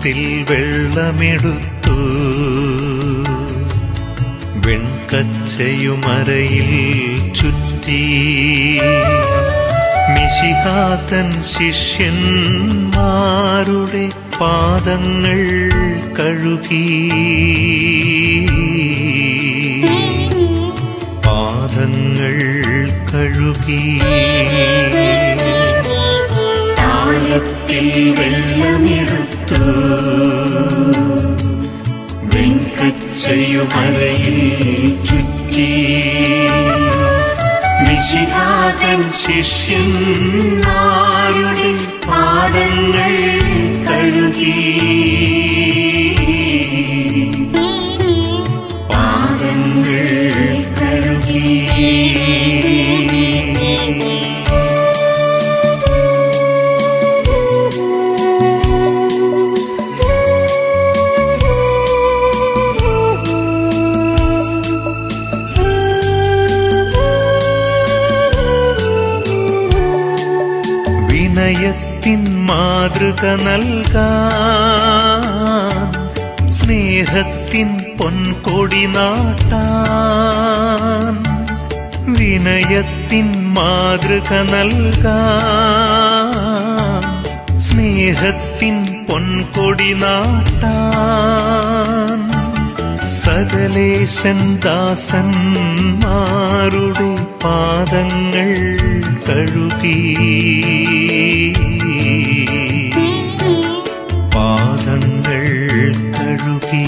താലത്തിൽ വെള്ളമെടുത്തു വെൺകച്ചയുമരയിൽ ചുറ്റി മിശിഹാതൻ ശിഷ്യന്മാരുടെ പാദങ്ങൾ കഴുകി പാദങ്ങൾ കഴുകി താലത്തിൽ വെള്ളമെടുത്തു വെങ്കച്ചയുമരയിൽ ചുറ്റി മിശിഹാതൻ ശിഷ്യന്മാരുടെ പാദങ്ങൾ കഴുകി പാദങ്ങൾ കഴുകി വിനയത്തിൻ മാതൃക നൽകാൻ സ്നേഹത്തിൻ പൊൻകൊടി നാട്ടാൻ വിനയത്തിൻ മാതൃക നൽകാൻ സ്നേഹത്തിൻ പൊൻകൊടി നാട്ടാൻ സകലേശൻ ദാസന്മാരുടെ പാദങ്ങൾ കഴുകി പാദങ്ങൾ കഴുകി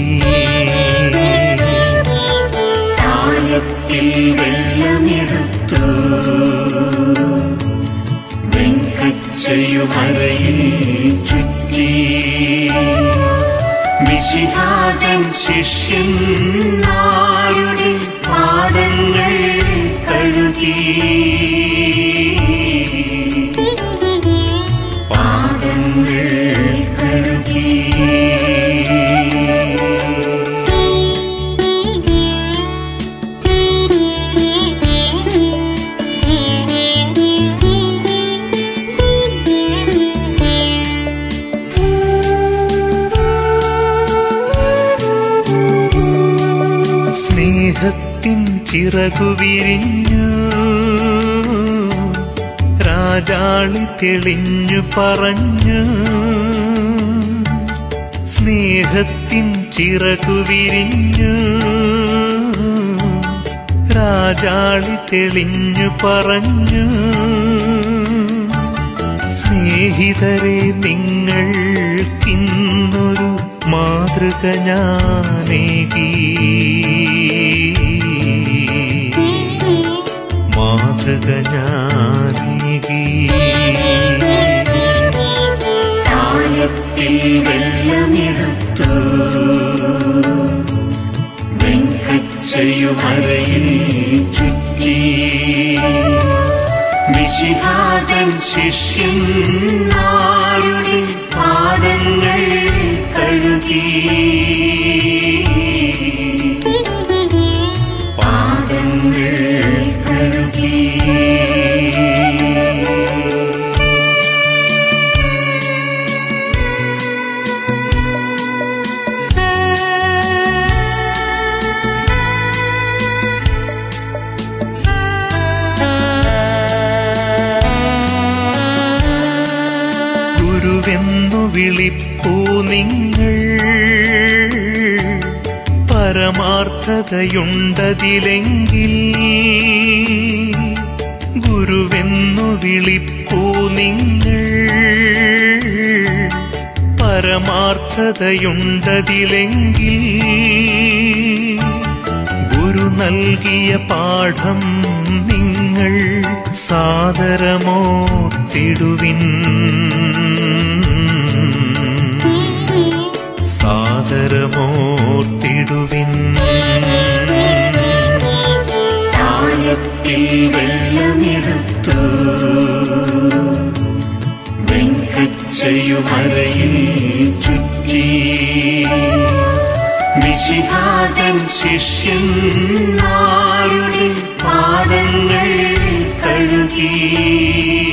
താലത്തിൽ വെള്ളമെടുത്തു വെങ്കച്ചയുമരയിൽ ചുറ്റി വിശിഹാതൻ ശിഷ്യന്മാരുടെ പാദങ്ങൾ കഴുകി പാദങ്ങൾ കഴുകി സ്നേഹത്തിൻ ചിറകു വിരിഞ്ഞു രാജാളി തെളിഞ്ഞു പറഞ്ഞു സ്നേഹത്തിൻ ചിറകു വിരിഞ്ഞു രാജാളി തെളിഞ്ഞു പറഞ്ഞു സ്നേഹിതരെ നിങ്ങൾക്കിന്നൊരു മാതൃക ഞാനേകി മാതൃക ഞാനേകി താലത്തിൽ വെള്ളമെടുത്തു വെങ്കച്ചയുമരയിൽ ചുറ്റി വിശിഹാതൻ ശിഷ്യന്മാരുടെ പാദങ്ങൾ കഴുകി പാദങ്ങൾ കഴുകി ഗുരുവെന്നു വിളിപ്പൂ നിങ്ങൾ പരമാർത്ഥതയുണ്ടതിലെങ്കിൽ ഗുരുവെന്നു വിളിപ്പൂ നിങ്ങൾ പരമാർത്ഥതയുണ്ടതിലെങ്കിൽ ഗുരു നൽകിയ പാഠം നിങ്ങൾ സാദരമോത്തിടുവിൻ സാദരമോർത്തിടുവിൻ താലത്തിൽ വെള്ളമെടുത്തു വെങ്കച്ചയുമരയിൽ ചുറ്റി വിശിഹാതൻ ശിഷ്യന്മാരുടെ പാദങ്ങൾ കഴുകി